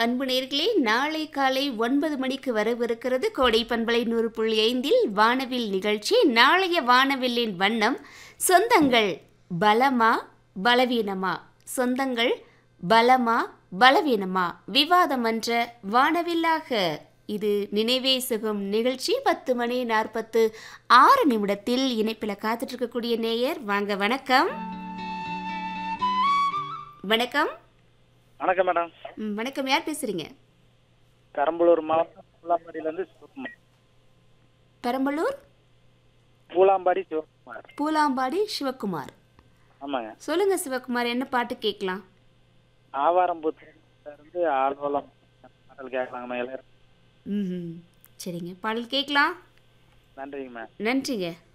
அன்பு நேர்களே நாளை காலை ஒன்பது மணிக்கு வரவிருக்கிறது கோடை பண்பலை நூறு புள்ளி ஐந்தில் வானவில் நிகழ்ச்சி நாளைய வானவில்லின் வண்ணம் சொந்தங்கள் பலமா பலவீனமா சொந்தங்கள் பலமா பலவீனமா விவாதமன்ற வானவில்லாக இது நினைவே சுகம் நிகழ்ச்சி பத்து மணி நாற்பத்து ஆறு நிமிடத்தில் இணைப்பில் காத்துட்டு இருக்கக்கூடிய நேயர் வாங்க வணக்கம் வணக்கம் வணக்கம் மேடம் ம், வணக்கம் யார் பேசுறீங்க பெரம்பலூர் மாவட்டம் பூலாம்பாடியிலேருந்து சிவகுமார் பெரம்பலூர் பூலாம்பாடி சிவகுமார் பூலாம்பாடி சிவகுமார் ஆமாங்க சொல்லுங்க சிவகுமார் என்ன பாட்டு கேட்கலாம் ஆவாரம்பூத்திலிருந்து ஆழ்வலம் பாடல் கேட்கலாங்கம்மா எல்லாரும் ம் சரிங்க பாடல் கேட்கலாம் நன்றிங்க மேம் நன்றிங்க